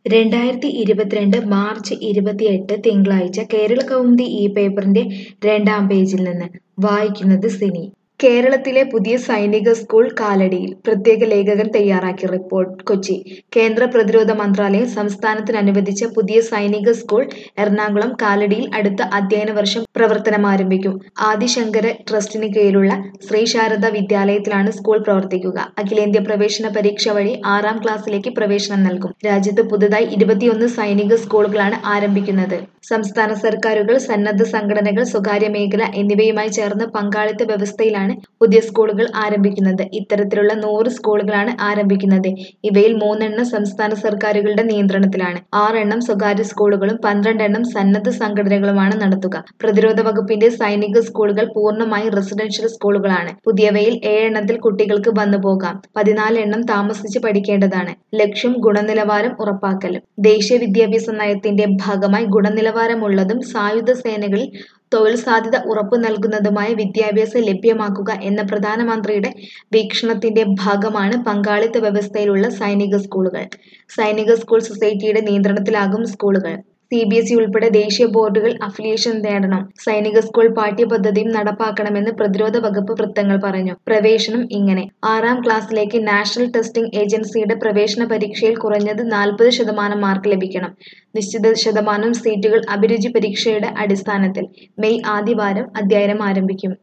രണ്ടായിരത്തി ഇരുപത്തിരണ്ട് മാർച്ച് ഇരുപത്തിയെട്ട് തിങ്കളാഴ്ച കേരള കൗമുദി ഈ പേപ്പറിന്റെ രണ്ടാം പേജിൽ നിന്ന് വായിക്കുന്നത് സിനി കേരളത്തിലെ പുതിയ സൈനിക സ്കൂൾ കാലടിയിൽ പ്രത്യേക ലേഖകൻ തയ്യാറാക്കിയ റിപ്പോർട്ട് കൊച്ചി കേന്ദ്ര പ്രതിരോധ മന്ത്രാലയം സംസ്ഥാനത്തിന് അനുവദിച്ച പുതിയ സൈനിക സ്കൂൾ എറണാകുളം കാലടിയിൽ അടുത്ത അധ്യയന വർഷം പ്രവർത്തനം ആരംഭിക്കും ആദിശങ്കര ട്രസ്റ്റിന് കീഴിലുള്ള ശ്രീ ശാരദ വിദ്യാലയത്തിലാണ് സ്കൂൾ പ്രവർത്തിക്കുക അഖിലേന്ത്യാ പ്രവേശന പരീക്ഷ വഴി ആറാം ക്ലാസ്സിലേക്ക് പ്രവേശനം നൽകും രാജ്യത്ത് പുതുതായി ഇരുപത്തിയൊന്ന് സൈനിക സ്കൂളുകളാണ് ആരംഭിക്കുന്നത് സംസ്ഥാന സർക്കാരുകൾ സന്നദ്ധ സംഘടനകൾ സ്വകാര്യ മേഖല എന്നിവയുമായി ചേർന്ന് പങ്കാളിത്ത വ്യവസ്ഥയിലാണ് പുതിയ സ്കൂളുകൾ ആരംഭിക്കുന്നത് ഇത്തരത്തിലുള്ള നൂറ് സ്കൂളുകളാണ് ആരംഭിക്കുന്നത് ഇവയിൽ മൂന്നെണ്ണം സംസ്ഥാന സർക്കാരുകളുടെ നിയന്ത്രണത്തിലാണ് ആറെണ്ണം സ്വകാര്യ സ്കൂളുകളും പന്ത്രണ്ടെണ്ണം സന്നദ്ധ സംഘടനകളുമാണ് നടത്തുക പ്രതിരോധ വകുപ്പിന്റെ സൈനിക സ്കൂളുകൾ പൂർണ്ണമായി റെസിഡൻഷ്യൽ സ്കൂളുകളാണ് പുതിയവയിൽ ഏഴെണ്ണത്തിൽ കുട്ടികൾക്ക് വന്നു പോകാം പതിനാല് എണ്ണം താമസിച്ച് പഠിക്കേണ്ടതാണ് ലക്ഷ്യം ഗുണനിലവാരം ഉറപ്പാക്കൽ ദേശീയ വിദ്യാഭ്യാസ നയത്തിന്റെ ഭാഗമായി ഗുണനിലവാരമുള്ളതും സായുധ സേനകളിൽ തൊഴിൽ സാധ്യത ഉറപ്പു നൽകുന്നതുമായ വിദ്യാഭ്യാസം ലഭ്യമാക്കുക എന്ന പ്രധാനമന്ത്രിയുടെ വീക്ഷണത്തിന്റെ ഭാഗമാണ് പങ്കാളിത്ത വ്യവസ്ഥയിലുള്ള സൈനിക സ്കൂളുകൾ സൈനിക സ്കൂൾ സൊസൈറ്റിയുടെ നിയന്ത്രണത്തിലാകും സ്കൂളുകൾ സി ബി എസ് ഇ ഉൾപ്പെടെ ദേശീയ ബോർഡുകൾ അഫിലിയേഷൻ നേടണം സൈനിക സ്കൂൾ പാഠ്യപദ്ധതിയും നടപ്പാക്കണമെന്ന് പ്രതിരോധ വകുപ്പ് വൃത്തങ്ങൾ പറഞ്ഞു പ്രവേശനം ഇങ്ങനെ ആറാം ക്ലാസ്സിലേക്ക് നാഷണൽ ടെസ്റ്റിംഗ് ഏജൻസിയുടെ പ്രവേശന പരീക്ഷയിൽ കുറഞ്ഞത് നാൽപ്പത് ശതമാനം മാർക്ക് ലഭിക്കണം നിശ്ചിത ശതമാനം സീറ്റുകൾ അഭിരുചി പരീക്ഷയുടെ അടിസ്ഥാനത്തിൽ മെയ് ആദ്യവാരം അധ്യയനം ആരംഭിക്കും